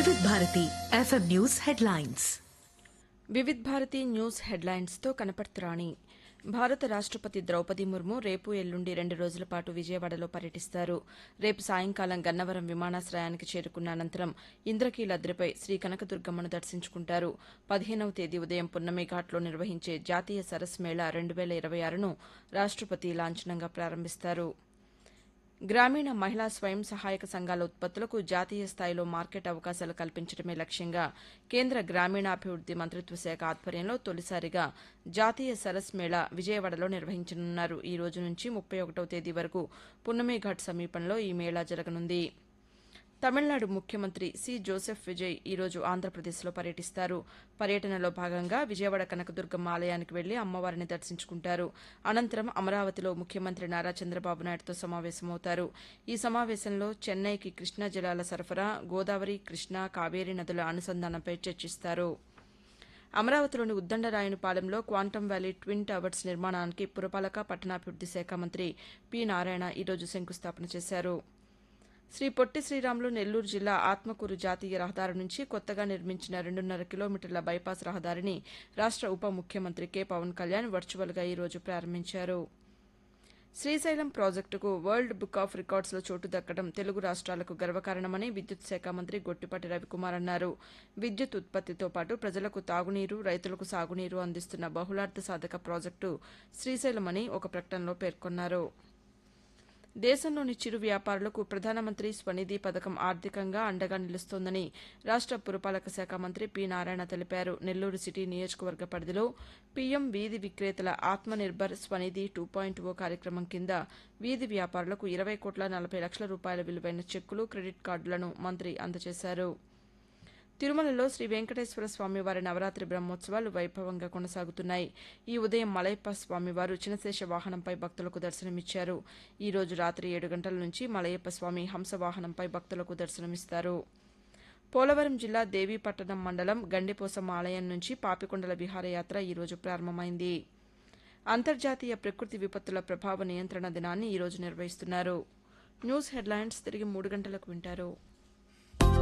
వివిధ Bharati FM news headlines Vividh Bharati news హెడ్లైన్స్తో కనపడుతురాణి భారత రాష్టపతి ద్రౌపది ముర్ము రేపు ఎల్లుండి రెండు రోజుల పాటు విజయవాడలో పర్యటిస్తారు రేపు సాయంకాలం గన్నవరం విమానాశ్రయానికి చేరుకున్న అనంతరం ఇంద్రకీలాద్రిపై శ్రీ కనకదుర్గమ్మను దర్శించుకుంటారు పదిహేనవ తేదీ ఉదయం పున్నమి ఘాట్లో నిర్వహించే జాతీయ సరస్ మేళా రెండు వేల ఇరవై ఆరును రాష్టపతి లాంఛనంగా ప్రారంభిస్తారు గ్రామీణ మహిళా స్వయం సహాయక సంఘాల ఉత్పత్తులకు జాతీయ స్థాయిలో మార్కెట్ అవకాశాలు కల్పించడమే లక్ష్యంగా కేంద్ర గ్రామీణాభివృద్ది మంత్రిత్వ శాఖ ఆధ్వర్యంలో తొలిసారిగా జాతీయ సరస్ మేళా విజయవాడలో నిర్వహించనున్నారు ఈ రోజు నుంచి ముప్పై ఒకటవ తేదీ వరకు పున్నమి ఘాట్ సమీపంలో ఈ మేళా జరగనుంది తమిళనాడు ముఖ్యమంత్రి సి జోసెఫ్ విజయ్ ఈరోజు ఆంధ్రప్రదేశ్లో పర్యటిస్తారు పర్యటనలో భాగంగా విజయవాడ కనకదుర్గమ్మ ఆలయానికి వెళ్లి అమ్మవారిని దర్శించుకుంటారు అనంతరం అమరావతిలో ముఖ్యమంత్రి నారా చంద్రబాబు నాయుడుతో సమావేశమవుతారు ఈ సమావేశంలో చెన్నైకి కృష్ణా జలాల సరఫరా గోదావరి కృష్ణా కావేరీ నదుల అనుసంధానంపై చర్చిస్తారు అమరావతిలోని ఉద్దండరాయనిపాలెంలో క్వాంటమ్ వ్యాలీ ట్విన్ టవర్స్ నిర్మాణానికి పురపాలక పట్టణాభివృద్ది శాఖ మంత్రి పి నారాయణ ఈరోజు శంకుస్థాపన చేశారు శ్రీ పొట్టి శ్రీరాములు నెల్లూరు జిల్లా ఆత్మకూరు జాతీయ రహదారి నుంచి కొత్తగా నిర్మించిన రెండున్నర కిలోమీటర్ల బైపాస్ రహదారిని రాష్ట ఉప ముఖ్యమంత్రి కె పవన్ కళ్యాణ్ వర్చువల్గా ఈరోజు ప్రారంభించారు శ్రీశైలం ప్రాజెక్టుకు వరల్డ్ బుక్ ఆఫ్ రికార్డ్స్లో చోటు దక్కడం తెలుగు రాష్ట్రాలకు గర్వకారణమని విద్యుత్ శాఖ మంత్రి గొట్టిపాటి రవికుమార్ అన్నారు విద్యుత్ ఉత్పత్తితో పాటు ప్రజలకు తాగునీరు రైతులకు సాగునీరు అందిస్తున్న బహుళార్థ సాధక ప్రాజెక్టు శ్రీశైలమని ఒక ప్రకటనలో పేర్కొన్నారు దేశంలోని చిరు వ్యాపారులకు ప్రధానమంత్రి స్వనిధి పథకం ఆర్థికంగా అండగా నిలుస్తోందని రాష్ట పురపాలక శాఖ మంత్రి పి నారాయణ తెలిపారు నెల్లూరు సిటీ నియోజకవర్గ పరిధిలో పీఎం వీధి విక్రేతల Atmanirbhar Svanidhi two point O కార్యక్రమం కింద వీధి వ్యాపారులకు ఇరవై కోట్ల నలభై లక్షల రూపాయల విలువైన చెక్కులు క్రెడిట్ కార్డులను మంత్రి అందజేశారు తిరుమలలో శ్రీ వెంకటేశ్వర స్వామివారి నవరాత్రి బ్రహ్మోత్సవాలు వైభవంగా కొనసాగుతున్నాయి ఈ ఉదయం మలయప్ప స్వామివారు చినశేష వాహనంపై భక్తులకు దర్శనమిచ్చారు ఈ రోజు రాత్రి ఏడు గంటల నుంచి మలయప్ప స్వామి హంస వాహనంపై భక్తులకు దర్శనమిస్తారు పోలవరం జిల్లా దేవీపట్టణం మండలం గండిపోసమ్మ ఆలయం నుంచి పాపికొండల విహారయాత్ర ఈ రోజు ప్రారంభమైంది అంతర్జాతీయ ప్రకృతి విపత్తుల ప్రభావ నియంత్రణ దినాన్ని ఈ రోజు నిర్వహిస్తున్నారు న్యూస్ హెడ్లైన్స్ తిరిగి మూడు గంటలకు వింటారు